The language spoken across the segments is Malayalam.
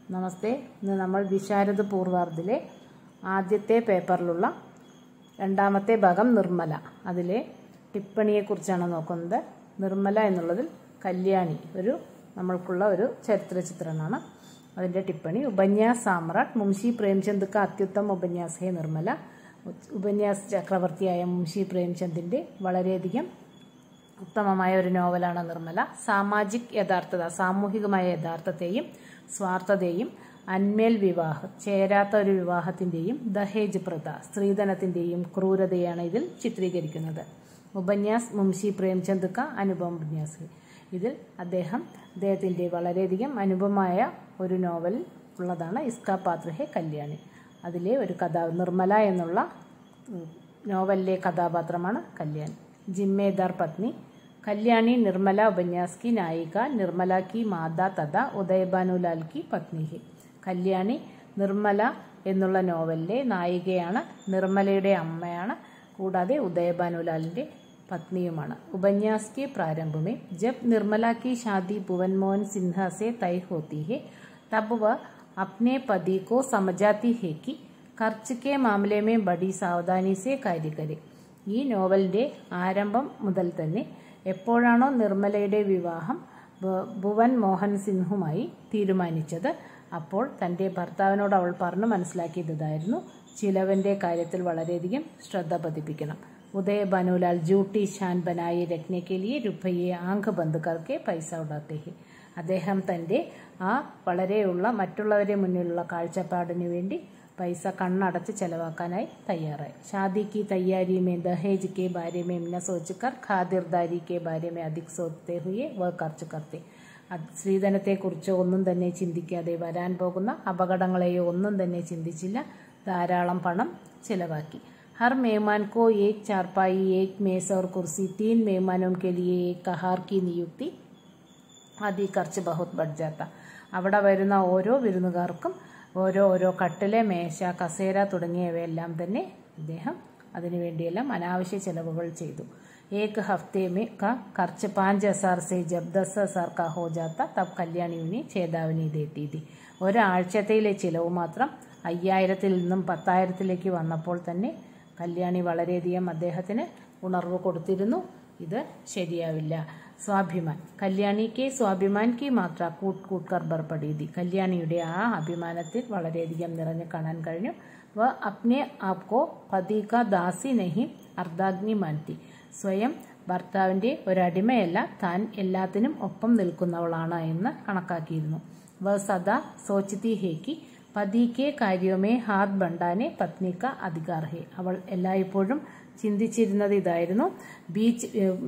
നമസ്തേ ഇന്ന് നമ്മൾ വിശാരദ പൂർവാർദിലെ ആദ്യത്തെ പേപ്പറിലുള്ള രണ്ടാമത്തെ ഭാഗം നിർമ്മല അതിലെ ടിപ്പണിയെക്കുറിച്ചാണ് നോക്കുന്നത് നിർമ്മല എന്നുള്ളതിൽ കല്യാണി ഒരു നമ്മൾക്കുള്ള ഒരു ചരിത്ര ചിത്രമാണ് അതിൻ്റെ ടിപ്പണി ഉപന്യാസ് സാമ്രാട്ട് മുംഷി പ്രേംചന്ദ് ക അത്യുത്തം ഉപന്യാസ് ഹേ നിർമ്മല ഉപന്യാസ് ചക്രവർത്തിയായ മുംഷി പ്രേംചന്ദിൻ്റെ വളരെയധികം ഉത്തമമായ ഒരു നോവലാണ് നിർമ്മല സാമാജിക് യഥാർത്ഥത സാമൂഹികമായ യഥാർത്ഥത്തെയും സ്വാർത്ഥതയും അന്മേൽ വിവാഹം ചേരാത്ത ഒരു വിവാഹത്തിൻ്റെയും ദഹേജ് പ്രഥ സ്ത്രീധനത്തിൻ്റെയും ക്രൂരതയാണ് ഇതിൽ ചിത്രീകരിക്കുന്നത് ഉപന്യാസ് മുംഷി പ്രേംചന്ദ് ക അനുപം ഉപന്യാസ് ഇതിൽ അദ്ദേഹം അദ്ദേഹത്തിൻ്റെ വളരെയധികം അനുപമായ ഒരു നോവൽ ഉള്ളതാണ് ഇസ്കാ പാത്ര ഹെ കല്യാണി അതിലെ ഒരു കഥാ നിർമ്മല എന്നുള്ള നോവലിലെ കഥാപാത്രമാണ് കല്യാണി ജിമ്മേദാർ പത്നി കല്യാണി നിർമ്മല ഉപന്യാസ് की नायिका നിർമ്മല की മാതാ തഥാ ഉദയഭാനുലാൽ की പത്നി है കല്യാണി നിർമ്മല എന്നുള്ള നോവലിലെ നായികയാണ് നിർമ്മലയുടെ അമ്മയാണ് കൂടാതെ ഉദയഭാനുലാലിൻ്റെ പത്നിയുമാണ് ഉപന്യാസ് के प्रारंभ में जब निर्मला की शादी भुवन मोहन सिन्हा से तय होती है तब वह अपने पति को समझाती है कि खर्च के मामले में बड़ी सावधानी से कार्य करे ഈ നോവലിൻ്റെ ആരംഭം മുതൽ തന്നെ എപ്പോഴാണോ നിർമ്മലയുടെ വിവാഹം ഭുവൻ മോഹൻ സിൻഹുമായി തീരുമാനിച്ചത് അപ്പോൾ തൻ്റെ ഭർത്താവിനോട് അവൾ പറഞ്ഞു മനസ്സിലാക്കിയതായിരുന്നു ചിലവൻ്റെ കാര്യത്തിൽ വളരെയധികം ശ്രദ്ധ പതിപ്പിക്കണം ഉദയ ബനുലാൽ ജൂട്ടി ഷാൻ ബനായി രഖ്നെ ലിയെ രുപ്പയെ ആങ്ക് ബന്ദ് കർക്കെ പൈസ ഉടാത്തേ അദ്ദേഹം തൻ്റെ ആ വളരെയുള്ള മറ്റുള്ളവരെ മുന്നിലുള്ള കാഴ്ചപ്പാടിന് വേണ്ടി പൈസ കണ്ണടച്ച് ചെലവാക്കാനായി തയ്യാറായി ഷാദി की तैयारी में दहेज के बारे में न सोचकर खातिरदारी के बारे में अधिक सोचते हुए वह खर्च करते സ്ത്രീധനത്തെക്കുറിച്ചോ ഒന്നും തന്നെ ചിന്തിക്കാതെ വരാൻ പോകുന്ന അപകടങ്ങളെയോ ഒന്നും തന്നെ ചിന്തിച്ചില്ല ധാരാളം പണം ചിലവാക്കി हर मेहमान को एक चारपाई एक मेज और कुर्सी तीन मेहमानों के लिए एक कहार की नियुक्ति ആദി ഖർച്ച് ബഹുത് ബഡ് ജാത്ത അവിടെ വരുന്ന ഓരോ വിരുന്നുകാർക്കും ഓരോ ഓരോ കട്ടിലെ മേശ കസേര തുടങ്ങിയവയെല്ലാം തന്നെ അദ്ദേഹം അതിനുവേണ്ടിയെല്ലാം അനാവശ്യ ചെലവുകൾ ചെയ്തു ഏക് ഹഫ്തേ മേ ക ഖർച്ച് പാഞ്ച് ഹസാർ സെ ജബ് ദസ് ഹസാർ ക ഹോ ജാത്ത തബ് കല്യാണിയുനി ചേതാവനി ദേത്തി തി ഒരാഴ്ചത്തേലെ ചിലവ് മാത്രം അയ്യായിരത്തിൽ നിന്നും പത്തായിരത്തിലേക്ക് വന്നപ്പോൾ തന്നെ കല്യാണി വളരെയധികം അദ്ദേഹത്തിന് ഉണർവ് കൊടുത്തിരുന്നു ഇത് ശരിയാവില്ല സ്വാഭിമാൻ കല്യാണിക്ക് സ്വാഭിമാൻ കി മാത്ര കൂട്ട് കൂട്ട്കർ ബർപ്പടീതി കല്യാണിയുടെ ആ അഭിമാനത്തിൽ വളരെയധികം നിറഞ്ഞു കാണാൻ കഴിഞ്ഞു വ അപ്നെ ആപ്കോ പതി കാ ദാസി നഹി അർദ്ധാഗ്നി മാൻതി സ്വയം ഭർത്താവിൻ്റെ ഒരടിമയല്ല താൻ എല്ലാത്തിനും ഒപ്പം നിൽക്കുന്നവളാണ് എന്ന് കണക്കാക്കിയിരുന്നു വ സദാ സോച്ചിതി ഹേക്ക് പതിക്കെ കാര്യമേ ഹാത് ബണ്ടാനെ പത്നിക്ക അധികാർ ഹേ അവൾ എല്ലായ്പ്പോഴും ചിന്തിച്ചിരുന്നത് ഇതായിരുന്നു ബീച്ച്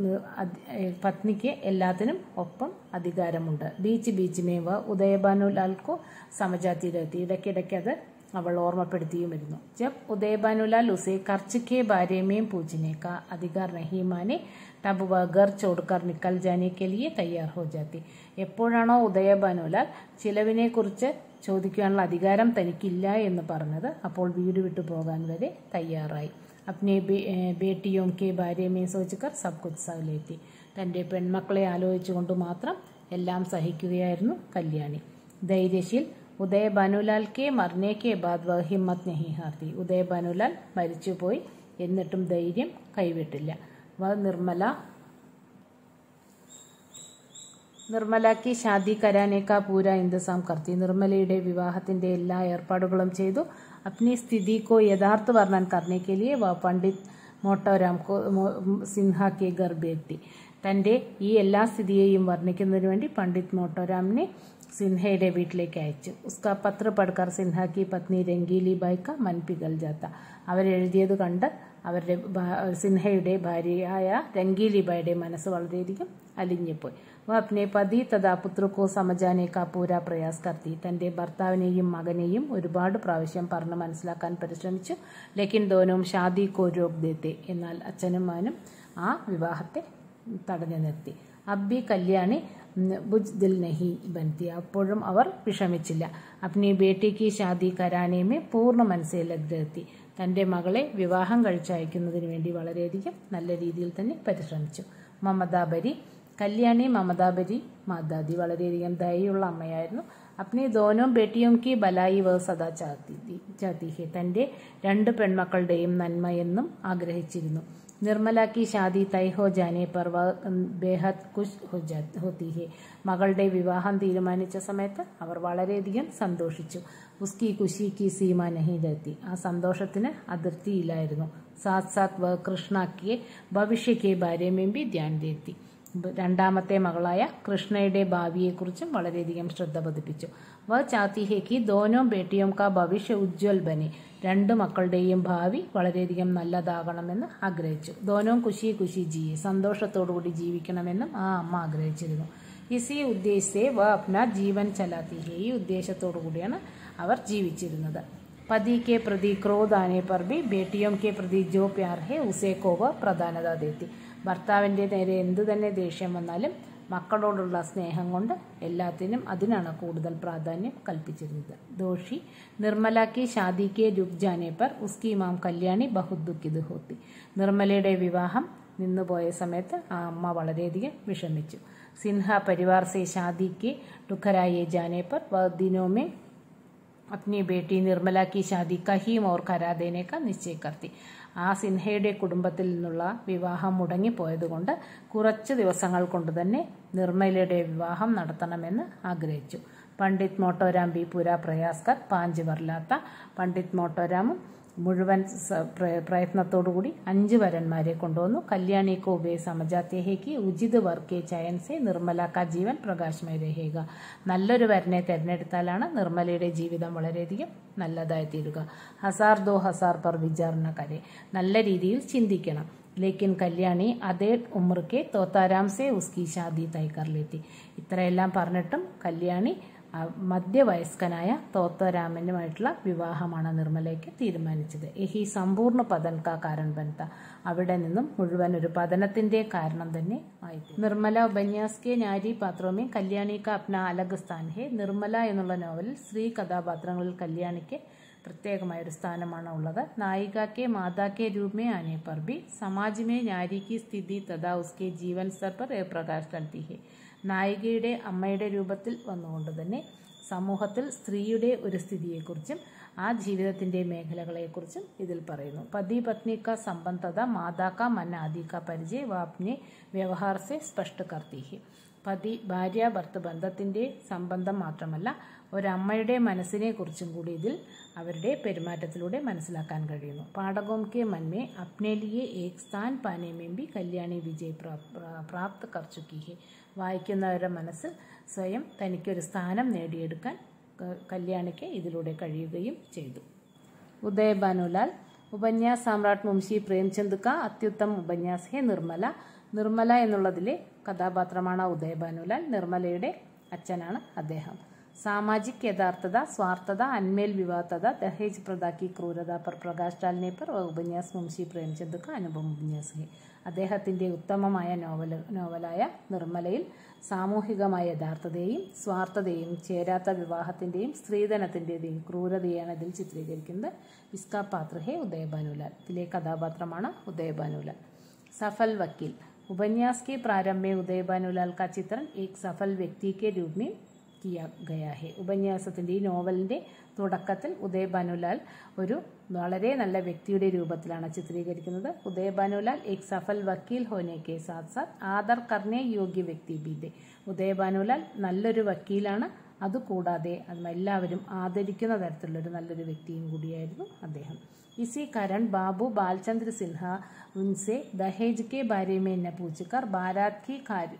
പത്നിക്ക് എല്ലാത്തിനും ഒപ്പം അധികാരമുണ്ട് ബീച്ച് ബീച്ച് മേവ ഉദയഭാനുലാൽക്കോ സമജാത്തിയിലെത്തി ഇടയ്ക്കിടയ്ക്ക് അത് അവൾ ഓർമ്മപ്പെടുത്തിയുമിരുന്നു ജബ് ഉദയഭാനുലാൽ ഉസേ കർച്ചക്കെ ബാരേമേം പൂജിനേക്ക അധികാർ നഹീമാനെ തബ് വ ഗർ ചോടുക്കർ നിക്കൽ ജാനെ ലിയെ തയ്യാർ ഹോ ജാത്തി എപ്പോഴാണോ ഉദയഭാനുലാൽ ചിലവിനെക്കുറിച്ച് ചോദിക്കാനുള്ള അധികാരം തനിക്കില്ല എന്ന് പറഞ്ഞത് അപ്പോൾ വീട് വിട്ടു പോകാൻ വരെ തയ്യാറായി അപ്നെ ബേട്ടിയോം കെ ഭാര്യമേ സോച്ചിക്കർ സബ് കുച്ച് സഹലേത്തി തൻ്റെ പെൺമക്കളെ ആലോചിച്ചുകൊണ്ട് മാത്രം എല്ലാം സഹിക്കുകയായിരുന്നു കല്യാണി ധൈര്യശീൽ ഉദയ ബനുലാൽ കെ മർനെ കെ ബാദ് വ ഹിമ്മത്ത് നഹി ഹാർത്തി ഉദയ ബനുലാൽ മരിച്ചുപോയി എന്നിട്ടും ധൈര്യം കൈവിട്ടില്ല വ നിർമ്മല നിർമ്മലയ്ക്ക് ഷാദി കരാനേക്ക പൂര ഇന്തസാം കർത്തി നിർമ്മലയുടെ വിവാഹത്തിന്റെ എല്ലാ ഏർപ്പാടുകളും ചെയ്തു അപ്നി സ്ഥിതി കോ യഥാർത്ഥ വർണ്ണൻ കർണെ കെ ലിയെ വ പണ്ഡിറ്റ് മോട്ടോരാം കോ സിൻഹ കെ ഗർഭെത്തി തൻ്റെ ഈ എല്ലാ സ്ഥിതിയെയും വർണ്ണിക്കുന്നതിന് വേണ്ടി പണ്ഡിറ്റ് മോട്ടോരാമിനെ സിൻഹയുടെ വീട്ടിലേക്ക് അയച്ചു ഉസ്ക പത്ര പടുക്കർ സിൻഹ കി പത്നി രംഗീലി ബായ്ക്ക മൻ പികൽ ജാത്ത അവരെഴുതിയത് കണ്ട് അവരുടെ സിൻഹയുടെ ഭാര്യയായ രംഗീലിബായുടെ മനസ്സ് വളരെയധികം അലിഞ്ഞുപോയി വ അപ്നെ പതി തഥാ പുത്രക്കോ സമജാനെ കാ പൂര പ്രയാസ് കർത്തി തൻ്റെ ഭർത്താവിനെയും മകനെയും ഒരുപാട് പ്രാവശ്യം പറഞ്ഞ് മനസ്സിലാക്കാൻ പരിശ്രമിച്ചു ലേക്കിൻ ദോനവും ഷാദി കോ രോഗ് ദേത്തെ എന്നാൽ അച്ഛനും മകനും ആ വിവാഹത്തെ തടഞ്ഞു നിർത്തി അബ്ബി കല്യാണി ബുജ് ദിൽ നഹി ബൻതി അപ്പോഴും അവർ വിഷമിച്ചില്ല അപ്നി ബേട്ടിക്ക് ഷാദി കരാനേമേ പൂർണ്ണ മനസ്സിലെത്തി തൻ്റെ മകളെ വിവാഹം കഴിച്ചയക്കുന്നതിന് വേണ്ടി വളരെയധികം നല്ല രീതിയിൽ തന്നെ പരിശ്രമിച്ചു മമതാബരി കല്യാണി മമതാബരി മാതാദി വളരെയധികം ദയുള്ള അമ്മയായിരുന്നു അപ്നി ദോനോ ബേട്ടിയും കി ബലായി വ സദാ ചാത്തി ചാത്തി ഹെ തന്റെ രണ്ട് പെൺമക്കളുടെയും നന്മയെന്നും ആഗ്രഹിച്ചിരുന്നു നിർമ്മല കി ഷാദി തൈ ഹോ ജാനെ പർ വ ബേഹദ് ഖുഷ് ഹോ ജാ- ഹോത്തി ഹെ മകളുടെ വിവാഹം തീരുമാനിച്ച സമയത്ത് അവർ വളരെയധികം സന്തോഷിച്ചു ഉസ്കി ഖുഷി കി സീമ നഹി രത്തി ആ സന്തോഷത്തിന് അതിർത്തിയില്ലായിരുന്നു സാത് സാത് വ കൃഷ്ണാക്കിയെ ഭവിഷ്യക്കെ ബാര്യമേം ബി ധ്യാൻ ദേത്തി രണ്ടാമത്തെ മകളായ കൃഷ്ണയുടെ ഭാവിയെക്കുറിച്ചും വളരെയധികം ശ്രദ്ധ പതിപ്പിച്ചു വ ചാത്തി ഹെ കി ദോനോ ബേട്ടിയും കാ ഭവിഷ്യ ഉജ്ജ്വൽ ബനെ രണ്ട് മക്കളുടെയും ഭാവി വളരെയധികം നല്ലതാകണമെന്ന് ആഗ്രഹിച്ചു ദോനോ കുശി കുശി ജിയെ സന്തോഷത്തോടുകൂടി ജീവിക്കണമെന്നും ആ അമ്മ ആഗ്രഹിച്ചിരുന്നു ഇസി ഉദ്ദേശിച്ച് വ അപ്ന ജീവൻ ചലാത്തി ഹെ ഈ ഉദ്ദേശത്തോടു കൂടിയാണ് അവർ ജീവിച്ചിരുന്നത് पति के प्रति क्रोध आने पर भी बेटियों के प्रति जो प्यार है उसे को वह പ്രധാനത देती ഭർത്താവിൻ്റെ നേരെ എന്തു തന്നെ ദേഷ്യം വന്നാലും മക്കളോടുള്ള സ്നേഹം കൊണ്ട് എല്ലാത്തിനും അതിനാണ് കൂടുതൽ പ്രാധാന്യം കൽപ്പിച്ചിരുന്നത് ദോഷി നിർമ്മല കി ഷാദി കെ രുക് ജാനെ പർ ഉസ്കി മാം കല്യാണി ബഹുത് ദുഃഖിത് ഹോത്തി നിർമ്മലയുടെ വിവാഹം നിന്നുപോയ സമയത്ത് ആ അമ്മ വളരെയധികം വിഷമിച്ചു സിൻഹ പരിവാർ സെ ഷാദി കെ ടുഖരായെ ജാനെ പർ വ ദിനോ में अपनी बेटी നിർമ്മല की शादी കഹീം ഓർ കരാ ദേനെ കാ നിശ്ചയ കർത്തി ആ സിൻഹയുടെ കുടുംബത്തിൽ നിന്നുള്ള വിവാഹം മുടങ്ങിപ്പോയതുകൊണ്ട് കുറച്ച് ദിവസങ്ങൾ കൊണ്ട് തന്നെ നിർമ്മലയുടെ വിവാഹം നടത്തണമെന്ന് ആഗ്രഹിച്ചു പണ്ഡിറ്റ് മോട്ടോരാം ബി പുര പ്രയാസ്കർ പാഞ്ച് വർലാത്ത പണ്ഡിറ്റ് മോട്ടോരാമും മുഴുവൻ സ- പ്ര- പ്രയത്നത്തോടുകൂടി അഞ്ച് വരന്മാരെ കൊണ്ടുവന്നു കല്യാണി को वे समझाते हैं कि ഉചിത് വർ के ചയൻ से നിർമ്മല का ജീവൻ പ്രകാശമയ രഹേക നല്ലൊരു വരനെ തിരഞ്ഞെടുത്താലാണ് നിർമ്മലയുടെ ജീവിതം വളരെയധികം നല്ലതായി തീരുക ഹസാർ ദോ ഹസാർ പർ വിചാരണ കരെ നല്ല രീതിയിൽ ചിന്തിക്കണം ലേക്കിൻ കല്യാണി അതേ ഉമ്രക്കെ തോത്താരാം സെ ഉസ്കി ഷാദി തൈ കർ ലേത്തി ഇത്രയെല്ലാം പറഞ്ഞിട്ടും കല്യാണി ആ, മധ്യവയസ്കനായ തോത്തരാമനുമായിട്ടുള്ള വിവാഹമാണ് നിർമ്മലയ്ക്ക് തീരുമാനിച്ചത് യഹി സമ്പൂർണ്ണ പതൻ കാ കാരൺ ബനത്ത അവിടെ നിന്നും മുഴുവൻ ഒരു പതനത്തിന്റെ കാരണം തന്നെ ആയി നിർമ്മല ഉപന്യാസ് കെ നാരി പാത്രമേ കല്യാണി കാ അപ്ന അലഗ് സ്ഥാൻ ഹെ നിർമ്മല എന്നുള്ള നോവലിൽ സ്ത്രീ കഥാപാത്രങ്ങളിൽ കല്യാണിക്ക് പ്രത്യേകമായ ഒരു സ്ഥാനമാണ് ഉള്ളത് നായിക കെ മാതാ കെ രൂപ में आने पर भी समाज में नारी की स्थिति तथा उसके जीवन स्तर पर एक प्रकाश डालती है നായികയുടെ അമ്മയുടെ രൂപത്തിൽ വന്നുകൊണ്ട് തന്നെ സമൂഹത്തിൽ സ്ത്രീയുടെ ഒരു സ്ഥിതിയെക്കുറിച്ചും ആ ജീവിതത്തിൻ്റെ മേഖലകളെക്കുറിച്ചും ഇതിൽ പറയുന്നു പതി പത്നി കാ സംബന്ധത മാതാ കാ മൻ ആദി കാ പരിചയ വ അപ്നെ വ്യവഹാർ സെ സ്പഷ്ട കർത്തി ഹെ പതി ഭാര്യ ഭർത്ത ബന്ധത്തിൻ്റെ സംബന്ധം മാത്രമല്ല ഒരമ്മയുടെ മനസ്സിനെ കുറിച്ചും കൂടി ഇതിൽ അവരുടെ പെരുമാറ്റത്തിലൂടെ മനസ്സിലാക്കാൻ കഴിയുന്നു പാഠകോം കെ മന്മേ അപ്നെ ലിയെ ഏക് സ്ഥാൻ പാനെ में भी കല്യാണി വിജയ് പ്രാ- പ്രാ- പ്രാപ്ത് കർ ചുക്കി ഹെ വായിക്കുന്നവരുടെ മനസ്സിൽ സ്വയം തനിക്കൊരു സ്ഥാനം നേടിയെടുക്കാൻ ക- കല്യാണിക്ക് ഇതിലൂടെ കഴിയുകയും ചെയ്തു ഉദയ ഭാനുലാൽ ഉപന്യാസ് സാമ്രാട്ട് മുംഷി പ്രേംചന്ദ് കാ അത്യുത്തം ഉപന്യാസ് ഹെ നിർമ്മല നിർമ്മല എന്നുള്ളതിലെ കഥാപാത്രമാണ് ഉദയ ഭാനുലാൽ നിർമ്മലയുടെ അച്ഛനാണ് അദ്ദേഹം സാമാജിക് യഥാർത്ഥത സ്വാർത്ഥത അന്മേൽ വിവാദത ദഹേജ് പ്രദ की ക്രൂരത पर പ്രകാശ് डालने पर वह उपन्यास മുംഷി പ്രേംചന്ദ് का അനുപം ഉപന്യാസ് ഹെ അദ്ദേഹത്തിൻ്റെ ഉത്തമമായ നോവൽ നോവലായ നിർമ്മലയിൽ സാമൂഹികമായ യഥാർത്ഥതയെയും സ്വാർത്ഥതയും ചേരാത്ത വിവാഹത്തിൻ്റെയും സ്ത്രീധനത്തിൻ്റെയും ക്രൂരതയാണ് ഇതിൽ ചിത്രീകരിക്കുന്നത് ഇസ്കാ പാത്ര ഹെ ഉദയഭാനുലാൽ ഇതിലെ കഥാപാത്രമാണ് ഉദയഭാനുലാൽ सफल वकील उपन्यास के प्रारंभ में उदय भानुलाल का चित्रण एक सफल व्यक्ति के रूप में किया गया है ഉപന്യാസത്തിൻ്റെ ഈ നോവലിൻ്റെ തുടക്കത്തിൽ ഉദയ ഭാനുലാൽ ഒരു വളരെ നല്ല വ്യക്തിയുടെ രൂപത്തിലാണ് ചിത്രീകരിക്കുന്നത് ഉദയ ഭാനുലാൽ എക് സഫൽ വക്കീൽ ഹോനെ കെ സാത്ത് സാത്ത് ആദർ കർണേ യോഗ്യ വ്യക്തി ബീതെ ഉദയ ഭാനുലാൽ നല്ലൊരു വക്കീലാണ് അതുകൂടാതെ അത് എല്ലാവരും ആദരിക്കുന്ന തരത്തിലുള്ളൊരു നല്ലൊരു വ്യക്തിയും കൂടിയായിരുന്നു അദ്ദേഹം इसी कारण बाबू बालचंद्र सिन्हा उनसे दहेज के बारे में न पूछकर बारात की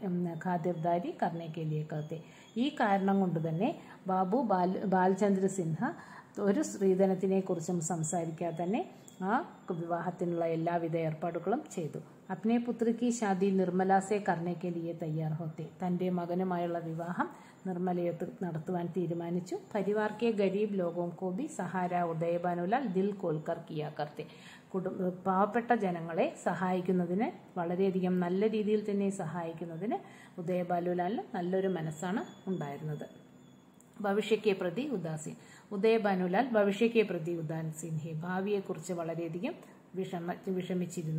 खातिरदारी करने के लिए कहते ഈ കാരണം കൊണ്ട് തന്നെ ബാബു ബാൽ ബാലചന്ദ്ര സിൻഹ ഒരു സ്ത്രീധനത്തിനെ കുറിച്ചും സംസാരിക്കാതെ തന്നെ ആ വിവാഹത്തിനുള്ള എല്ലാവിധ ഏർപ്പാടുകളും ചെയ്തു അപ്നെ പുത്രിക്ക് ഷാദി നിർമ്മല സെ കർണയ്ക്ക് ലിയെ തയ്യാർ ഹോത്തെ തൻ്റെ മകനുമായുള്ള വിവാഹം നിർമ്മലയത്ത് നടത്തുവാൻ തീരുമാനിച്ചു പരിവാർ കെ ഗരീബ് ലോകോം കോ ബി സഹാര ഉദയബാനുലാൽ ദിൽ കോൽക്കർ കിയാ കർത്തെ കുടുംബ പാവപ്പെട്ട ജനങ്ങളെ സഹായിക്കുന്നതിന് വളരെയധികം നല്ല രീതിയിൽ തന്നെ സഹായിക്കുന്നതിന് ഉദയബാലുലാലിന് നല്ലൊരു മനസ്സാണ് ഉണ്ടായിരുന്നത് ഭവിഷ്യക്കെ പ്രതി ഉദാസീൻ ഉദയ ഭാനുലാൽ ഭവിഷ്യക്കെ പ്രതി ഉദാസീൻ ഹെ ഭാവിയെക്കുറിച്ച് വളരെയധികം വിഷമ വിഷമിച്ചിരുന്നു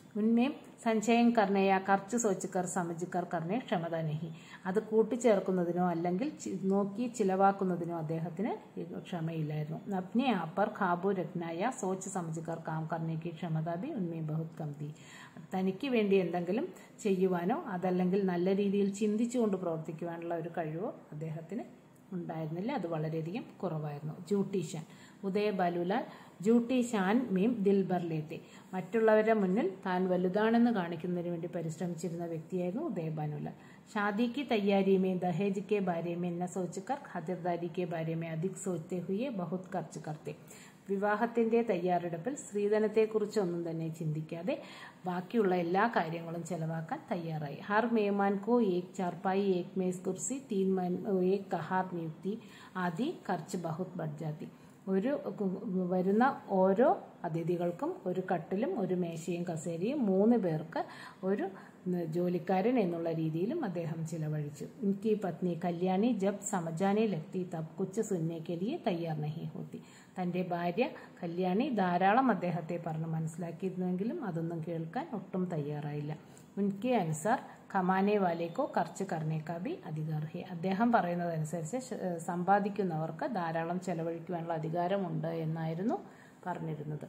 ഉന്മേം സഞ്ചയം കർണയ കർച്ച് സോച്ചുകർ സമജിക്കർ കർണേ ക്ഷമത നഹി അത് കൂട്ടിച്ചേർക്കുന്നതിനോ അല്ലെങ്കിൽ ചി- നോക്കി ചിലവാക്കുന്നതിനോ അദ്ദേഹത്തിന് ക്ഷമയില്ലായിരുന്നു അപ്നെ ആപ്പർ ഖാബു രത്നായ സോച്ച് സമജിക്കർ കാം കർണയ്ക്ക് ക്ഷമത ബി ഉന്മേ ബഹുത് കംതി തനിക്ക് വേണ്ടി എന്തെങ്കിലും ചെയ്യുവാനോ അതല്ലെങ്കിൽ നല്ല രീതിയിൽ ചിന്തിച്ചുകൊണ്ട് പ്രവർത്തിക്കുവാനുള്ള ഒരു കഴിവോ അദ്ദേഹത്തിന് ഉണ്ടായിരുന്നില്ല അത് വളരെയധികം കുറവായിരുന്നു ജൂട്ടി ഷാൻ ഉദയ ബാലുലാൽ ജൂട്ടി ഷാൻ മീം ദിൽബർ ലേത്തെ മറ്റുള്ളവരുടെ മുന്നിൽ താൻ വലുതാണെന്ന് കാണിക്കുന്നതിന് വേണ്ടി പരിശ്രമിച്ചിരുന്ന വ്യക്തിയായിരുന്നു ഉദയ ബാനുലാൽ ഷാദിക്ക് തയ്യാരിമേ ദഹേജ് കെ ബാരേമേ എന്ന സോച്ചുകർ ഖതിർദാരി കെ ബാരേമേ അധിക് സോച്ചത്തെ ഹുയെ ബഹുത് ഖർച്ച് കർത്തെ വിവാഹത്തിന്റെ തയ്യാറെടുപ്പിൽ സ്ത്രീധനത്തെക്കുറിച്ചൊന്നും തന്നെ ചിന്തിക്കാതെ ബാക്കിയുള്ള എല്ലാ കാര്യങ്ങളും ചെലവാക്കാൻ തയ്യാറായി ഹർ മേമാൻ കോ ഏക് ചാർപ്പായി ഏക് മേസ് കുർസി തീൻ മൻ ഏക് കഹാർ നിയുക്തി ആദി ഖർച്ച് ബഹുത് ബഡ്ജാത്തി ഒരു കു- വരുന്ന ഓരോ അതിഥികൾക്കും ഒരു കട്ടിലും ഒരു മേശയും കസേരയും മൂന്ന് പേർക്ക് ഒരു ന- ജോലിക്കാരൻ എന്നുള്ള രീതിയിലും അദ്ദേഹം ചിലവഴിച്ചു ഇൻകി പത്നി കല്യാണി ജബ് സമജാനെ ലഗ്തി തബ് കുച്ച് സുന്നയ്ക്ക് ലിയെ തയ്യാർ നഹി ഹോത്തി തന്റെ ഭാര്യ കല്യാണി ധാരാളം അദ്ദേഹത്തെ പറഞ്ഞ് മനസ്സിലാക്കിയിരുന്നുവെങ്കിലും അതൊന്നും കേൾക്കാൻ ഒട്ടും തയ്യാറായില്ല ഉൻകെ അനുസാർ കമാനെ വാലേക്കോ കർച്ച് കർണേക്കാ ബി അധികാർ ഹെ അദ്ദേഹം പറയുന്നതനുസരിച്ച് ശ- ഏഹ് സമ്പാദിക്കുന്നവർക്ക് ധാരാളം ചെലവഴിക്കുവാനുള്ള അധികാരമുണ്ട് എന്നായിരുന്നു പറഞ്ഞിരുന്നത്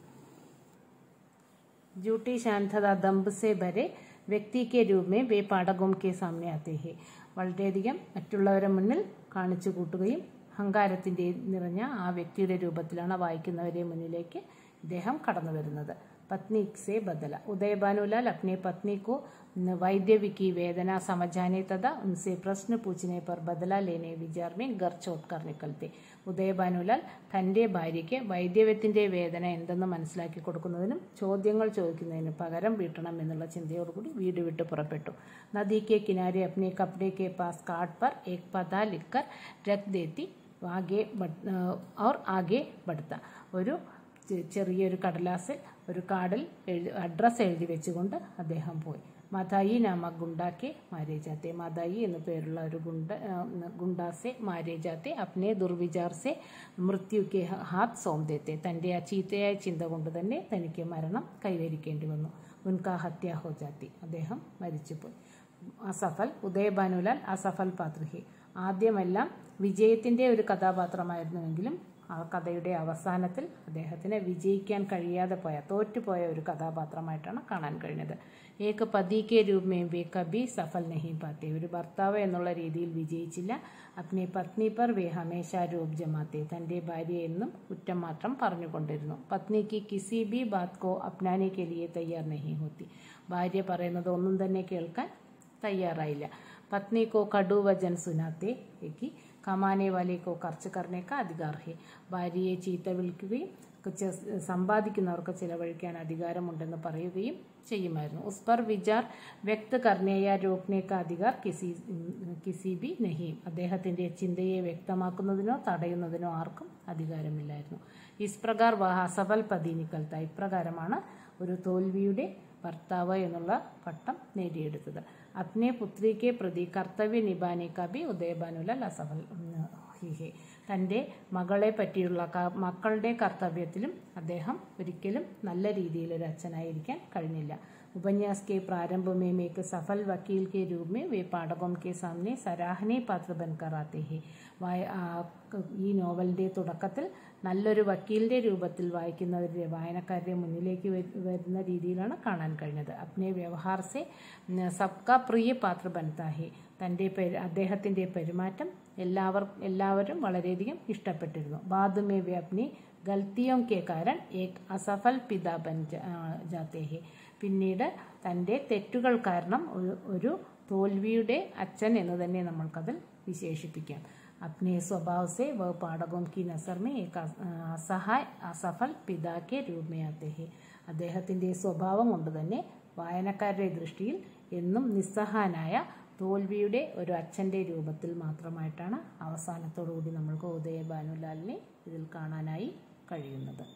जूठी शांतता दम्भ से भरे വ്യക്തി കെ രൂപമേ വേ പാഠകവും കെ സാമനെ ആത്തേ ഹെ വളരെയധികം മറ്റുള്ളവരെ മുന്നിൽ കാണിച്ചു കൂട്ടുകയും അഹങ്കാരത്തിന്റെ നിറഞ്ഞ ആ വ്യക്തിയുടെ രൂപത്തിലാണ് വായിക്കുന്നവരെ മുന്നിലേക്ക് ഇദ്ദേഹം കടന്നു വരുന്നത് പത്നി സെ ബദല ഉദയ ഭാനുലാൽ അപ്നെ പത്നി को वैद्य की वेदना समझ जाने तथा उनसे प्रश्न पूछने पर बदला लेने विचार में घर छोड़ कर निकलते ഉദയ ഭാനുലാൽ തന്റെ ഭാര്യയ്ക്ക് വൈദ്യവ്യത്തിന്റെ വേദന എന്തെന്ന് മനസ്സിലാക്കി കൊടുക്കുന്നതിനും ചോദ്യങ്ങൾ ചോദിക്കുന്നതിനും പകരം വീട്ടണം എന്നുള്ള ചിന്തയോടുകൂടി വീട് വിട്ട് പുറപ്പെട്ടു നദി കെ കിനാരെ അപ്നെ കപ്പടെ കെ പാസ് കാട്ട് पर एक पता लिखकर रख देती ആകെ ബഡ്- और ആകെ ബടുത്ത ഒരു ചെ- ചെറിയൊരു കടലാസിൽ ഒരു കാർഡിൽ എഴുതി അഡ്രസ്സ് എഴുതി വെച്ചുകൊണ്ട് അദ്ദേഹം പോയി മതായി നാമ ഗുണ്ടാക്കെ മാരേ ജാത്തെ മതായി എന്നു പേരുള്ള ഒരു ഗുണ്ട ആ, ഗുണ്ടാസെ മാരേ ജാത്തെ അപ്നെ ദുർവിചാർ സെ മൃത്യുക്കെ ഹാത്ത് സോംദേത്തെ തന്റെ ആ ചീത്തയായ ചിന്ത കൊണ്ട് തന്നെ തനിക്ക് മരണം കൈവരിക്കേണ്ടി വന്നു ഉൻകാ ഹത്യ ഹോ ജാത്തി അദ്ദേഹം മരിച്ചുപോയി അസഫൽ ഉദയ ഭാനുലാൽ അസഫൽ പാത്രഹി ആദ്യമെല്ലാം വിജയത്തിന്റെ ഒരു കഥാപാത്രമായിരുന്നുവെങ്കിലും ആ കഥയുടെ അവസാനത്തിൽ അദ്ദേഹത്തിന് വിജയിക്കാൻ കഴിയാതെ പോയ തോറ്റുപോയ ഒരു കഥാപാത്രമായിട്ടാണ് കാണാൻ കഴിഞ്ഞത് ഏക പതിക്കെ രൂപമേം വേ കബി സഫൽ നഹി പാത്തെ ഒരു ഭർത്താവ് എന്നുള്ള രീതിയിൽ വിജയിച്ചില്ല അപ്നെ പത്നി പർ വേ ഹമേശ രൂപ് ജമാത്തെ തന്റെ ഭാര്യ എന്നും കുറ്റം മാത്രം പറഞ്ഞുകൊണ്ടിരുന്നു പത്നിക്ക് കിസി ബി ബാത് കോ അപ്നാനെ കെ ലിയെ തയ്യാർ നഹി ഹോത്തി ഭാര്യ പറയുന്നത് ഒന്നും തന്നെ കേൾക്കാൻ തയ്യാറായില്ല പത്നി കോ കടു വചൻ സുനാത്തെ എക്കി കമാനെ വാലെ കോ ഖർച്ച് കർണേക്ക അധികാർ ഹെ ഭാര്യയെ ചീത്ത വിളിക്കുകയും ചെ- സമ്പാദിക്കുന്നവർക്ക് ചിലവഴിക്കാൻ അധികാരമുണ്ടെന്ന് പറയുകയും ചെയ്യുമായിരുന്നു ഉസ് പർ വിചാർ വ്യക്ത കർണേയ രോക്നേക്ക അധികാർ കിസി കിസി ബി നഹി അദ്ദേഹത്തിന്റെ ചിന്തയെ വ്യക്തമാക്കുന്നതിനോ തടയുന്നതിനോ ആർക്കും അധികാരമില്ലായിരുന്നു ഇസ് പ്രകാർ വഹ സഫൽ പതി നിക്കൽത്ത ഇപ്രകാരമാണ് ഒരു തോൽവിയുടെ ഭർത്താവ് എന്നുള്ള പട്ടം നേടിയെടുത്തത് അപ്നെ പുത്രിക്ക് പ്രതി കർത്തവ്യ നിബാനേക്ക ബി ഉദയബാനുലാൽ അസഫൽ ഹിഹെ തൻ്റെ മകളെ പറ്റിയുള്ള ക- മക്കളുടെ കർത്തവ്യത്തിലും അദ്ദേഹം ഒരിക്കലും നല്ല രീതിയിൽ ഒരു അച്ഛനായിരിക്കാൻ കഴിഞ്ഞില്ല उपन्यास के प्रारंभ में में एक सफल वकील के रूप में वे पाठकों के सामने सराहनीय पात्र बनकर आते हैं വായ- ആ, ക- ഈ നോവലിന്റെ തുടക്കത്തിൽ നല്ലൊരു വക്കീലിന്റെ രൂപത്തിൽ വായിക്കുന്നവരുടെ വായനക്കാരുടെ മുന്നിലേക്ക് വരു- വരുന്ന രീതിയിലാണ് കാണാൻ കഴിഞ്ഞത് അപ്നെ വ്യവഹാർ സെ ന- സബ്കാ പ്രിയ പാത്ര ബൻതാ ഹെ തന്റെ പെരു- അദ്ദേഹത്തിന്റെ പെരുമാറ്റം എല്ലാവർ എല്ലാവരും വളരെയധികം ഇഷ്ടപ്പെട്ടിരുന്നു ബാദ് വേ അപ്നി ഗൽത്തിയോം കെ കാരൻ ഏക് അസഫൽ പിതാ ബൻ ജ- ആ, ജാത്തെ ഹെ പിന്നീട് തൻ്റെ തെറ്റുകൾ കാരണം ഒരു- ഒരു തോൽവിയുടെ അച്ഛൻ എന്ന് തന്നെ നമ്മൾക്കതിൽ വിശേഷിപ്പിക്കാം अपने स्वभाव से वह पाठकों की नजर में एक अस- असहाय असफल പിതാ കെ രൂപ में आते हैं അദ്ദേഹത്തിന്റെ സ്വഭാവം കൊണ്ട് തന്നെ വായനക്കാരുടെ ദൃഷ്ടിയിൽ എന്നും നിസ്സഹായനായ തോൽവിയുടെ ഒരു അച്ഛന്റെ രൂപത്തിൽ മാത്രമായിട്ടാണ് അവസാനത്തോടുകൂടി നമ്മൾക്ക് ഉദയ ഭാനുലാലിനെ ഇതിൽ കാണാനായി കഴിയുന്നത്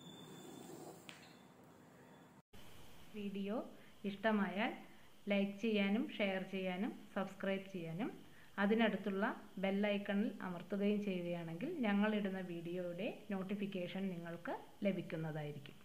വീഡിയോ ഇഷ്ടമായാൽ ലൈക്ക് ചെയ്യാനും ഷെയർ ചെയ്യാനും സബ്സ്ക്രൈബ് ചെയ്യാനും അതിനടുത്തുള്ള ബെല്ലൈക്കണിൽ അമർത്തുകയും ചെയ്യുകയാണെങ്കിൽ ഞങ്ങളിടുന്ന വീഡിയോയുടെ നോട്ടിഫിക്കേഷൻ നിങ്ങൾക്ക് ലഭിക്കുന്നതായിരിക്കും